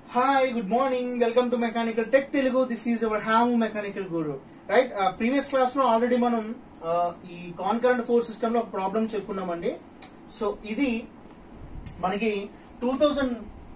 Hi, good morning. Welcome to Mechanical Tech Telugu. This is our Hamu Mechanical Guru. Right previous class లో already మనం uh, ఈ concurrent force system లో ఒక problem చెప్పుకున్నామండి so ఇది మనకి టూ థౌజండ్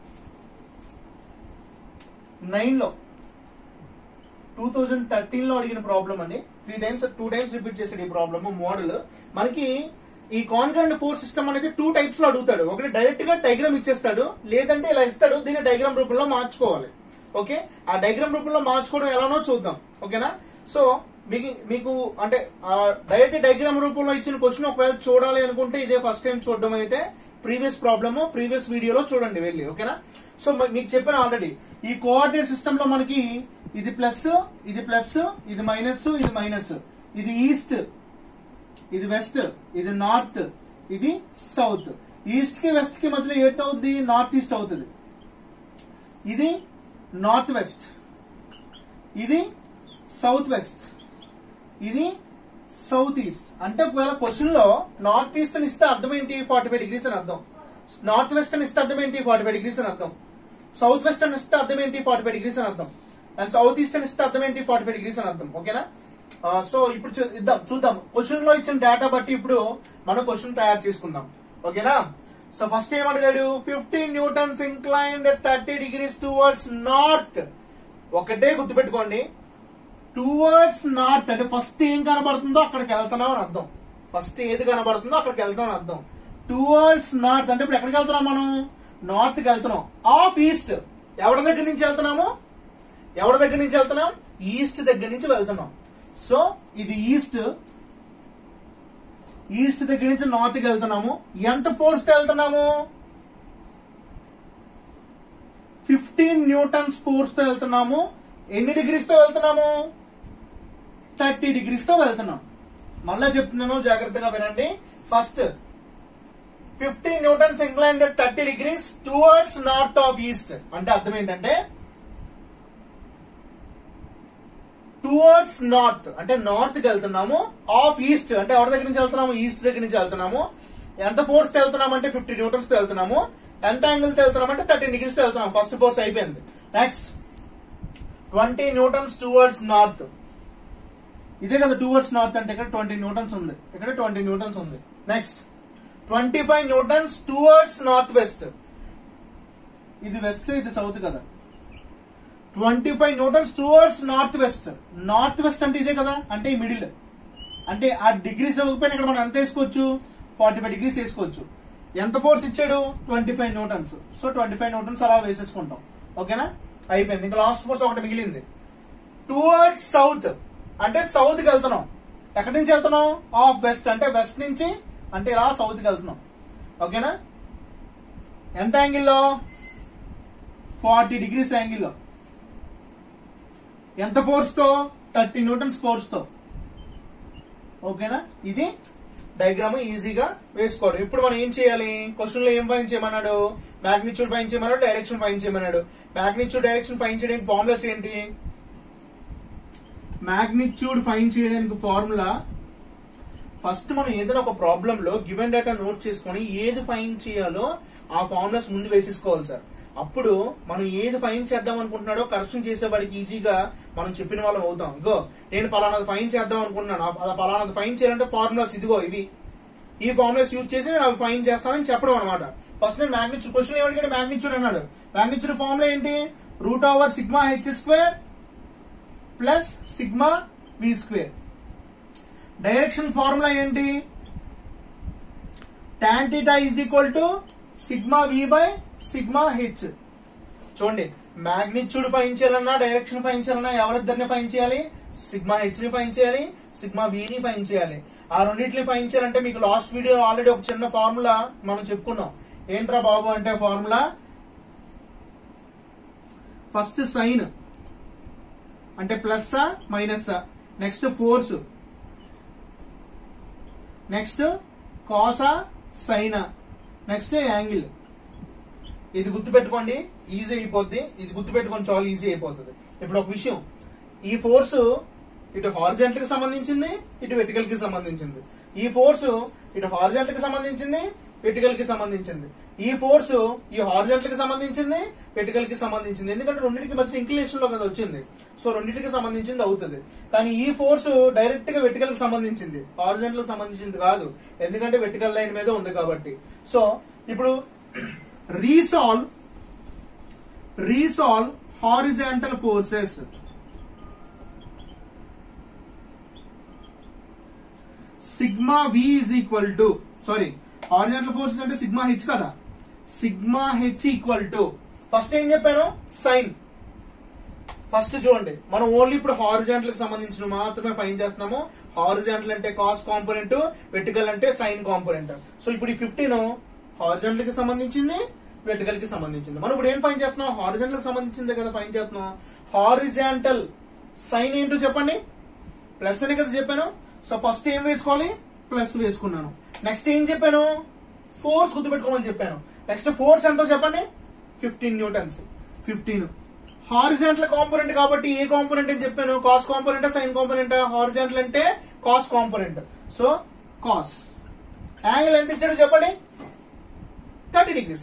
నైన్ లో టూ థౌజండ్ థర్టీన్ లో అడిగిన ప్రాబ్లం అండి three times two times repeat చేసాడు ఈ ప్రాబ్లమ్ మోడల్ మనకి ఈ కాన్కరెంట్ ఫోర్ సిస్టమ్ అనేది టూ టైప్స్ లో అడుగుతాడు ఒకటి డైరెక్ట్ గా డైగ్రామ్ ఇచ్చేస్తాడు లేదంటే ఇలా ఇస్తాడు దీన్ని డైగ్రామ్ రూపంలో మార్చుకోవాలి ఓకే ఆ డైగ్రామ్ రూపంలో మార్చుకోవడం ఎలానో చూద్దాం ఓకేనా సో మీకు మీకు అంటే డైరెక్ట్ డైగ్రామ్ రూపంలో ఇచ్చిన క్వశ్చన్ ఒకవేళ చూడాలి అనుకుంటే ఇదే ఫస్ట్ టైం చూడడం అయితే ప్రీవియస్ ప్రాబ్లమ్ ప్రీవియస్ వీడియోలో చూడండి వెళ్ళి ఓకేనా సో మ- మీకు చెప్పాను ఆల్రెడీ ఈ కోఆర్డినేట్ సిస్టమ్ లో మనకి ఇది ప్లస్ ఇది ప్లస్ ఇది మైనస్ ఇది మైనస్ ఇది ఈస్ట్ ఇది వెస్ట్ ఇది నార్త్ ఇది సౌత్ ఈస్ట్ కి వెస్ట్ కి మధ్యలో ఏట్ అవుద్ది నార్త్ ఈస్ట్ అవుతుంది ఇది నార్త్ వెస్ట్ ఇది సౌత్ వెస్ట్ ఇది సౌత్ ఈస్ట్ అంటే ఒకవేళ క్వశ్చన్ లో నార్త్ ఈస్ట్ అని ఇస్తే అర్థం ఏంటి ఫార్టీ ఫైవ్ డిగ్రీస్ అని అర్థం నార్త్ వెస్ట్ అని ఇస్తే అర్థం ఏంటి ఫార్టీ ఫైవ్ డిగ్రీస్ అని అర్థం సౌత్ వెస్ట్ అని ఇస్తే అర్థం ఏంటి ఫార్టీ ఫైవ్ డిగ్రీస్ అని అర్థం అండ్ సౌత్ ఈస్ట్ అని ఇస్తే అర్థం ఏంటి ఫార్టీ ఫైవ్ డిగ్రీస్ అని అర్థం ఓకేనా సో ఇప్పుడు చూ- ఇద్దాం చూద్దాం క్వశ్చన్ లో ఇచ్చిన డేటా బట్టి ఇప్పుడు మనం క్వశ్చన్ తయారు చేసుకుందాం ఓకేనా సో ఫస్ట్ ఏం అడిగాడు fifteen newtons inclined thirty degrees towards north ఒకటే గుర్తుపెట్టుకోండి టువర్డ్స్ నార్త్ అంటే ఫస్ట్ ఏం కనబడుతుందో అక్కడికి వెళ్తున్నాం అని అర్థం ఫస్ట్ ఏది కనబడుతుందో అక్కడికి వెళ్తాం అని అర్థం టువర్డ్స్ నార్త్ అంటే ఇప్పుడు ఎక్కడికి వెళ్తున్నాం మనం నార్త్ కి వెళ్తున్నాం ఆఫ్ ఈస్ట్ ఎవరి దగ్గర నుంచి వెళ్తున్నాము ఎవరి దగ్గర నుంచి వెళ్తున్నాం ఈస్ట్ దగ్గర నుంచి వెళ్తున్నాం సో ఇది ఈస్ట్ ఈస్ట్ దగ్గర నుంచి నార్త్ కి వెళ్తున్నాము ఎంత ఫోర్స్ తో వెళ్తున్నాము ఫిఫ్టీన్ న్యూటన్స్ ఫోర్స్ తో వెళ్తున్నాము ఎన్ని డిగ్రీస్ తో వెళ్తున్నాము థర్టీ డిగ్రీస్ తో వెళ్తున్నాం మళ్ళా చెప్తున్నాను జాగ్రత్తగా వినండి first fifteen newtons inclined thirty degrees towards north of east అంటే అర్థం ఏంటంటే టువర్డ్స్ నార్త్ అంటే నార్త్ కి వెళ్తున్నాము ఆఫ్ ఈస్ట్ అంటే ఎవరి దగ్గర నుంచి వెళ్తున్నాము ఈస్ట్ దగ్గర నుంచి వెళ్తున్నాము ఎంత ఫోర్స్ తో వెళ్తున్నాము అంటే ఫిఫ్టీ న్యూటన్స్ తో వెళ్తున్నాము ఎంత యాంగిల్ తో వెళ్తున్నాము అంటే థర్టీ డిగ్రీస్ తో వెళ్తున్నాము ఫస్ట్ ఫోర్స్ అయిపోయింది next twenty newtons towards north ఇదే కదా టువర్డ్స్ నార్త్ అంటే ఇక్కడ ట్వంటీ న్యూటన్స్ ఉంది ఇక్కడ ట్వంటీ న్యూటన్స్ ఉంది next twenty five newtons towards north west ఇది వెస్ట్ ఇది సౌత్ కదా twenty five newtons towards north west north west అంటే ఇదే కదా అంటే ఈ మిడిల్ అంటే ఆ డిగ్రీస్ ఇవ్వకపోయినా ఇక్కడ మనం ఎంత వేసుకోవచ్చు ఫార్టీ ఫైవ్ డిగ్రీస్ వేసుకోవచ్చు ఎంత ఫోర్స్ ఇచ్చాడు twenty five newtons so twenty five newtons అలా వేసేసుకుంటాం ఓకేనా అయిపోయింది ఇంకా లాస్ట్ ఫోర్స్ ఒకటి మిగిలింది టువర్డ్స్ సౌత్ అంటే సౌత్ కి వెళ్తున్నాం ఎక్కడి నుంచి వెళ్తున్నాం ఆఫ్ వెస్ట్ అంటే వెస్ట్ నుంచి అంటే ఇలా సౌత్ కి వెళ్తున్నాం ఓకేనా ఎంత యాంగిల్లో ఫార్టీ డిగ్రీస్ యాంగిల్లో ఎంత ఫోర్స్ తో థర్టీ న్యూటన్స్ ఫోర్స్ తో ఓకేనా ఇది డయాగ్రామ్ ఈజీగా వేసుకోవడం ఇప్పుడు మనం ఏం చేయాలి క్వశ్చన్ లో ఏం ఫైన్ చేయమన్నాడు మ్యాగ్నిట్యూడ్ ఫైన్ చేయమన్నాడు డైరెక్షన్ ఫైన్ చేయమన్నాడు మ్యాగ్నిట్యూడ్ డైరెక్షన్ ఫైన్ చేయడానికి ఫార్ములాస్ ఏంటి మ్యాగ్నిట్యూడ్ ఫైన్ చేయడానికి ఫార్ములా ఫస్ట్ మనం ఏదైనా ఒక ప్రాబ్లం లో గివెన్ డేటా నోట్ చేసుకొని ఏది ఫైన్ చేయాలో ఆ ఫార్ములాస్ ముందు వేసేసుకోవాలి సార్ అప్పుడు మనం ఏది ఫైన్ చేద్దాం అనుకుంటున్నాడో కరెక్షన్ చేసేవాడికి ఈజీగా మనం చెప్పిన వాళ్ళం అవుతాం ఇగో నేను పలానాది ఫైన్ చేద్దాం అనుకుంటున్నాను ఆ- అలా పలానాది ఫైన్ చేయాలంటే ఫార్ములాస్ ఇదిగో ఇవి ఈ ఫార్ములాస్ యూజ్ చేసి నేను అవి ఫైన్ చేస్తానని చెప్పడం అనమాట ఫస్ట్ నేను మ్యాగ్నిట్యూడ్ క్వశ్చన్ ఏమడిగాడు మ్యాగ్నిట్యూడ్ అన్నాడు మ్యాగ్నిట్యూడ్ ఫార్ములా ఏంటి root over sigma H square plus sigma V square direction formula ఏంటి tan theta is equal to sigma V by sigma H చూడండి మ్యాగ్నిట్యూడ్ ఫైన్ చేయాలన్నా డైరెక్షన్ ఫైన్ చేయాలన్నా ఎవరిద్దరిని find చేయాలి sigma H ని find చేయాలి sigma V ని find చేయాలి ఆ రెండింటిని ఫైన్ చేయాలంటే మీకు లాస్ట్ వీడియో ఆల్రెడీ ఒక చిన్న ఫార్ములా మనం చెప్పుకున్నాం ఏంట్రా బాబు అంటే ఫార్ములా ఫస్ట్ సైన్ అంటే plus minus next force next కాసా సైనా నెక్స్ట్ యాంగిల్ ఇది గుర్తుపెట్టుకోండి ఈజీ అయిపోద్ది ఇది గుర్తుపెట్టుకొని చాలా ఈజీ అయిపోతుంది ఇప్పుడు ఒక విషయం ఈ ఫోర్స్ ఇటు హారిజెంటల్ కి సంబంధించింది ఇటు వెర్టికల్ కి సంబంధించింది ఈ ఫోర్స్ ఇటు హారిజెంటల్ కి సంబంధించింది వెటికల్ కి సంబంధించింది ఈ ఫోర్స్ ఈ హారిజెంటల్ కి సంబంధించింది వెటికల్ కి సంబంధించింది ఎందుకంటే రెండింటికి మధ్య ఇంక్లినేషన్ లో కదా వచ్చింది సో రెండింటికి సంబంధించింది అవుతుంది కానీ ఈ ఫోర్స్ డైరెక్ట్ గా వెటికల్ కి సంబంధించింది హారిజెంటల్ కి సంబంధించింది కాదు ఎందుకంటే వెటికల్ లైన్ మీద ఉంది కాబట్టి సో ఇప్పుడు resolve resolve horizontal forces sigma V is equal to sorry horizontal forces అంటే సిగ్మా హెచ్ కదా sigma H equal to first ఏం చెప్పాను సైన్ ఫస్ట్ చూడండి మనం ఓన్లీ ఇప్పుడు హారిజాంటల్ కి సంబంధించిన మాత్రమే ఫైన్ చేస్తున్నాము హారిజాంటల్ అంటే కాస్ కాంపోనెంట్ వెర్టికల్ అంటే సైన్ కాంపోనెంట్ సో ఇప్పుడు ఈ ఫిఫ్టీన్ హారిజాంటల్ కి సంబంధించింది వెర్టికల్ కి సంబంధించింది మనం ఇప్పుడు ఏం ఫైన్ చేస్తున్నాం హారిజాంటల్ కి సంబంధించిందే కదా ఫైన్ చేస్తున్నాం హారిజాంటల్ సైన్ ఏంటో చెప్పండి ప్లస్ అని కదా చెప్పాను సో ఫస్ట్ ఏం వేసుకోవాలి ప్లస్ వేసుకున్నాను నెక్స్ట్ ఏం చెప్పాను ఫోర్స్ గుర్తుపెట్టుకోమని చెప్పాను నెక్స్ట్ ఫోర్స్ ఎంతో చెప్పండి fifteen newtons fifteen horizontal component కాబట్టి ఏ కాంపోనెంట్ అని చెప్పాను cos component sine component horizontal అంటే cos component so cos angle ఎంత ఇచ్చాడో చెప్పండి thirty degrees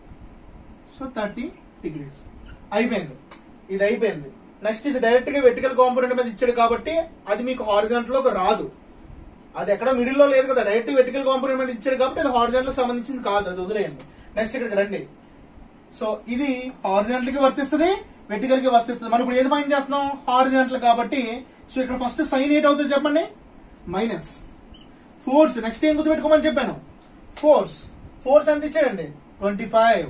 so thirty degrees అయిపోయింది ఇది అయిపోయింది నెక్స్ట్ ఇది డైరెక్ట్ గా వెర్టికల్ కాంపోనెంట్ మీద ఇచ్చాడు కాబట్టి అది మీకు హారిజాంటల్ లోకి రాదు అది ఎక్కడ మిడిల్ లో లేదు కదా డైరెక్ట్ వెర్టికల్ కాంపోనెంట్ మీద ఇచ్చాడు కాబట్టి అది హారిజాంటల్ సంబంధించింది కాదు అది వదిలేయండి నెక్స్ట్ ఇక్కడికి రండి సో ఇది హారిజాంటల్ కి వర్తిస్తుంది వెర్టికల్ కి వర్తిస్తుంది మనం ఇప్పుడు ఏది ఫైన్ చేస్తున్నాం హారిజాంటల్ కాబట్టి సో ఇక్కడ ఫస్ట్ సైన్ ఎయిట్ అవుతుంది చెప్పండి మైనస్ ఫోర్స్ నెక్స్ట్ ఏం గుర్తుపెట్టుకోమని చెప్పాను ఫోర్స్ ఫోర్స్ ఎంత ఇచ్చాడండి ట్వంటీ ఫైవ్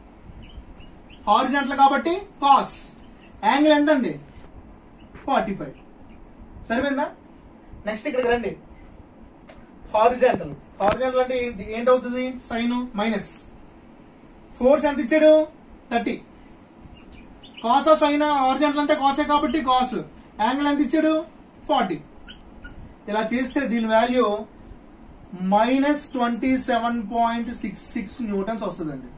హారిజాంటల్ కాబట్టి కాస్ యాంగిల్ ఎంత అండి ఫార్టీ ఫైవ్ సరిపోయిందా నెక్స్ట్ ఇక్కడికి రండి హారిజాంటల్ హారిజాంటల్ అంటే ఏంటి ఏంటవుతుంది సైన్ మైనస్ ఫోర్స్ ఎంత ఇచ్చాడు థర్టీ కాసా సైన్ హారిజాంటల్ అంటే కాసే కాబట్టి కాస్ యాంగిల్ ఎంత ఇచ్చాడు ఫార్టీ ఇలా చేస్తే దీని value minus twenty seven point six six newtons వస్తుందండి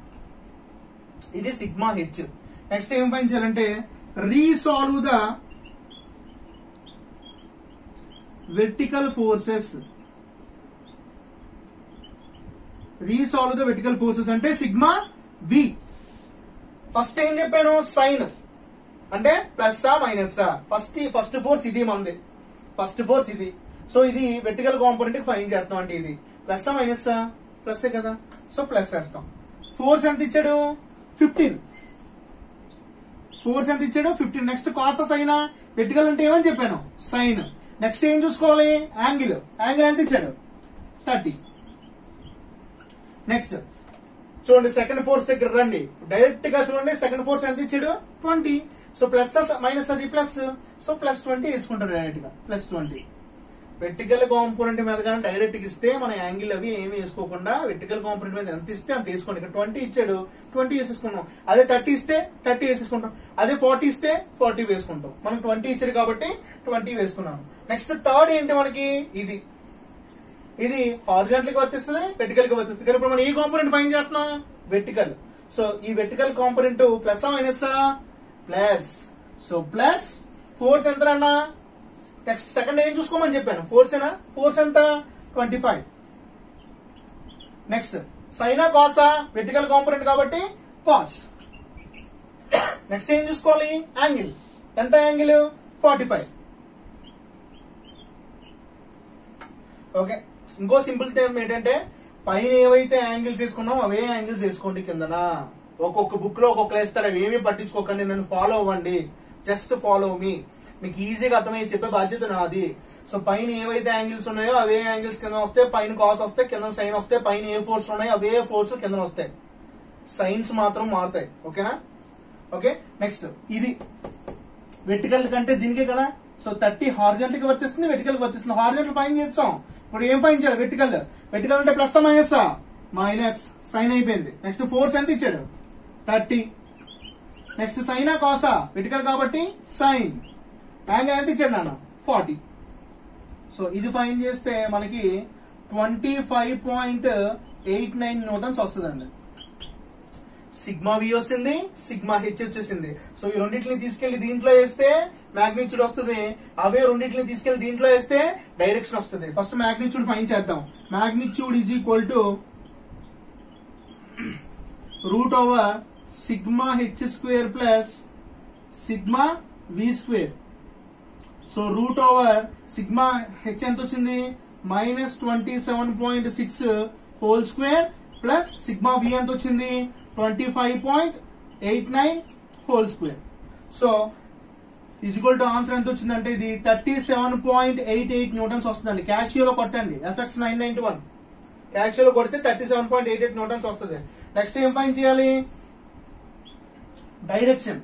ఇది సిగ్మా హెచ్ నెక్స్ట్ ఏం ఫైన్ చేయాలంటే resolve the vertical forces resolve the vertical forces అంటే సిగ్మా వి ఫస్ట్ ఏం చెప్పాను సైన్ అంటే plus minus first first force ఇది మంది ఫస్ట్ ఫోర్స్ ఇది సో ఇది వెర్టికల్ కాంపోనెంట్ ఫైన్ చేస్తాం అంటే ఇది ప్లస్ మైనస్ ప్లస్ కదా సో ప్లస్ వేస్తాం ఫోర్స్ ఎంత ఇచ్చాడు ఫిఫ్టీన్ ఫోర్స్ ఎంత ఇచ్చాడు fifteen next cos sine vertical అంటే ఏమని చెప్పాను సైన్ నెక్స్ట్ ఏం చూసుకోవాలి యాంగిల్ యాంగిల్ ఎంత ఇచ్చాడు థర్టీ నెక్స్ట్ చూడండి సెకండ్ ఫోర్స్ దగ్గర రండి డైరెక్ట్ గా చూడండి సెకండ్ ఫోర్స్ ఎంత ఇచ్చాడు ట్వంటీ సో ప్లస్ మైనస్ అది ప్లస్ సో ప్లస్ ట్వంటీ వేసుకుంటారు డైరెక్ట్ గా ప్లస్ ట్వంటీ వెర్టికల్ కాంపోనెంట్ మీద కానీ డైరెక్ట్ గా ఇస్తే మన యాంగిల్ అవి ఏమి వేసుకోకుండా వెర్టికల్ కాంపోనెంట్ మీద ఎంత ఇస్తే అంత వేసుకోండి ఇక్కడ ట్వంటీ ఇచ్చాడు ట్వంటీ వేసేసుకున్నాం అదే థర్టీ ఇస్తే థర్టీ వేసేసుకుంటాం అదే ఫార్టీ ఇస్తే ఫార్టీ వేసుకుంటాం మనం ట్వంటీ ఇచ్చాడు కాబట్టి ట్వంటీ వేసుకున్నాం నెక్స్ట్ థర్డ్ ఏంటి మనకి ఇది ఇది హారిజాంటల్ కి వర్తిస్తుంది వెర్టికల్ కి వర్తిస్తుంది కానీ ఇప్పుడు మనం ఈ కాంపోనెంట్ ఫైన్ చేస్తున్నాం వెర్టికల్ సో ఈ vertical component plus minus plus so plus force ఎంత అన్నా నెక్స్ట్ సెకండ్ ఏం చూసుకోమని చెప్పాను ఫోర్స్ ఏనా ఫోర్స్ ఎంత ట్వంటీ ఫైవ్ నెక్స్ట్ సైనా కాసా వెర్టికల్ కాంపోనెంట్ కాబట్టి కాస్ నెక్స్ట్ ఏం చూసుకోవాలి యాంగిల్ ఎంత యాంగిల్ ఫార్టీ ఫైవ్ ఓకే ఇంకో సింపుల్ టైం ఏంటంటే పైన ఏవైతే యాంగిల్స్ వేసుకున్నామో అవే యాంగిల్స్ వేసుకోండి కిందన ఒక్కొక్క బుక్ లో ఒక్కొక్క వేస్తారు అవి ఏమీ పట్టించుకోకండి నన్ను ఫాలో అవ్వండి జస్ట్ ఫాలో మీ మీకు ఈజీగా అర్థమయ్యే చెప్పే బాధ్యత నాది సో పైన ఏవైతే యాంగిల్స్ ఉన్నాయో అవే యాంగిల్స్ కింద వస్తే పైన కాస్ వస్తే కింద సైన్ వస్తే పైన ఏ ఫోర్స్ ఉన్నాయో అవే ఫోర్స్ కింద వస్తాయి సైన్స్ మాత్రం మారుతాయి ఓకేనా ఓకే నెక్స్ట్ ఇది వెర్టికల్ కంటే దీనికే కదా సో థర్టీ హార్జెంటల్ కి వర్తిస్తుంది వెర్టికల్ కి వర్తిస్తుంది హార్జెంటల్ ఫైన్ చేస్తాం ఇప్పుడు ఏం ఫైన్ చేయాలి వెర్టికల్ వెర్టికల్ అంటే ప్లస్ మైనస్ మైనస్ సైన్ అయిపోయింది నెక్స్ట్ ఫోర్స్ ఎంత ఇచ్చాడు థర్టీ నెక్స్ట్ సైనా కాసా వెర్టికల్ కాబట్టి సైన్ యాంగిల్ ఎంత ఇచ్చాడు నాన్న ఫార్టీ సో ఇది ఫైన్ చేస్తే మనకి twenty five point eight nine newtons వస్తుందండి సిగ్మా వి వచ్చింది సిగ్మా హెచ్ వచ్చేసింది సో ఈ రెండింటిని తీసుకెళ్లి దీంట్లో వేస్తే మ్యాగ్నిట్యూడ్ వస్తుంది అవే రెండింటిని తీసుకెళ్లి దీంట్లో వేస్తే డైరెక్షన్ వస్తుంది ఫస్ట్ మ్యాగ్నిట్యూడ్ ఫైన్ చేద్దాం magnitude is equal to root over sigma H square plus sigma V square so root over sigma H ఎంత వచ్చింది minus twenty seven point six whole square plus sigma V ఎంత వచ్చింది twenty five point eight nine whole square so equal to answer ఎంత వచ్చిందంటే ఇది thirty seven point eight eight newtons వస్తుందండి క్యాషియోలో కొట్టండి ఎఫ్ఎక్స్ నైన్ నైన్టీ వన్ క్యాషియోలో కొడితే thirty seven point eight eight newtons వస్తుంది నెక్స్ట్ ఏం ఫైన్ చేయాలి direction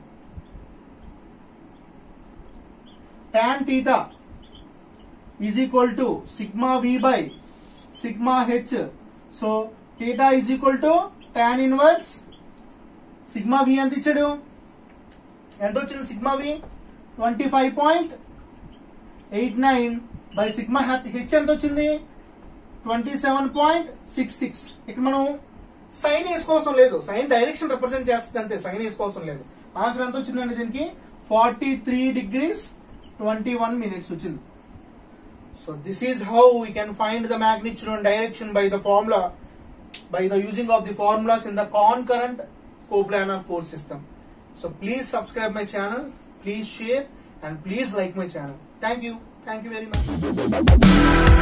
tan theta is equal to sigma v by sigma h so theta is equal to tan inverse sigma v ఎంత ఇచ్చాడు ఎంత వచ్చింది sigma V twenty five point eight nine by sigma H ఎంత వచ్చింది twenty seven point six six ఇక్కడ మనం sign వేసుకోవసం లేదు sign direction represent చేస్తుంది అంతే సైన్ వేసుకోవసం లేదు ఆన్సర్ ఎంత వచ్చిందండి దీనికి forty three degrees twenty one minutes వచ్చింది so this is how we can find the magnitude and direction by the formula by the using of the formulas in the concurrent coplanar force system so please subscribe my channel please share and please like my channel thank you thank you very much